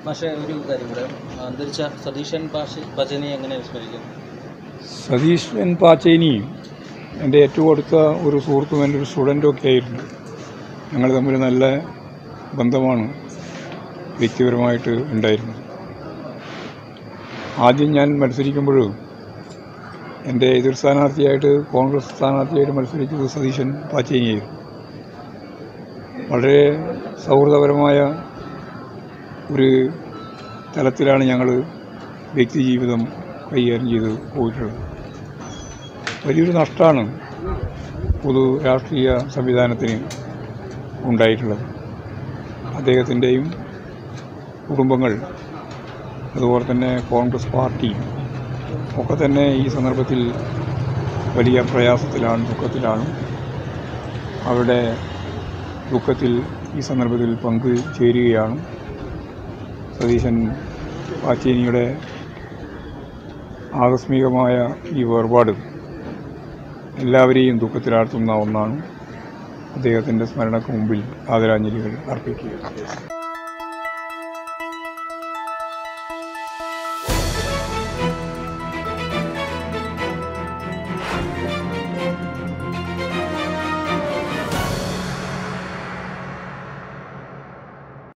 പക്ഷേ ഒരു കാര്യം കൂടെ അന്തരിച്ച സതീശൻ പാഷ പചനെ എങ്ങനെ വിസ്മരിക്കും സതീശൻ പാച്ചേനിയും എൻ്റെ ഏറ്റവും അടുത്ത ഒരു സുഹൃത്തും എൻ്റെ ഒരു സ്റ്റുഡൻറ്റും ഒക്കെ ആയിരുന്നു ഞങ്ങൾ തമ്മിൽ നല്ല ബന്ധമാണ് വ്യക്തിപരമായിട്ട് ഉണ്ടായിരുന്നത് ആദ്യം ഞാൻ മത്സരിക്കുമ്പോൾ എൻ്റെ എതിർ സ്ഥാനാർത്ഥിയായിട്ട് കോൺഗ്രസ് സ്ഥാനാർത്ഥിയായിട്ട് മത്സരിച്ചത് സതീശൻ പാച്ചേനിയായിരുന്നു വളരെ സൗഹൃദപരമായ ഒരു തലത്തിലാണ് ഞങ്ങൾ വ്യക്തി ജീവിതം കൈകാര്യം ചെയ്ത് പോയിട്ടുള്ളത് വലിയൊരു നഷ്ടമാണ് പൊതു രാഷ്ട്രീയ സംവിധാനത്തിന് ഉണ്ടായിട്ടുള്ളത് അദ്ദേഹത്തിൻ്റെയും കുടുംബങ്ങൾ അതുപോലെ തന്നെ കോൺഗ്രസ് പാർട്ടി ഒക്കെ തന്നെ ഈ സന്ദർഭത്തിൽ വലിയ പ്രയാസത്തിലാണ് ദുഃഖത്തിലാണ് അവരുടെ ദുഃഖത്തിൽ ഈ സന്ദർഭത്തിൽ പങ്കു ചേരുകയാണ് സതീശൻ പാച്ചേനിയുടെ ആകസ്മികമായ ഈ വേർപാട് എല്ലാവരെയും ദുഃഖത്തിലാഴ്ത്തുന്ന ഒന്നാണ് അദ്ദേഹത്തിൻ്റെ സ്മരണയ്ക്ക് മുമ്പിൽ ആദരാഞ്ജലികൾ അർപ്പിക്കുക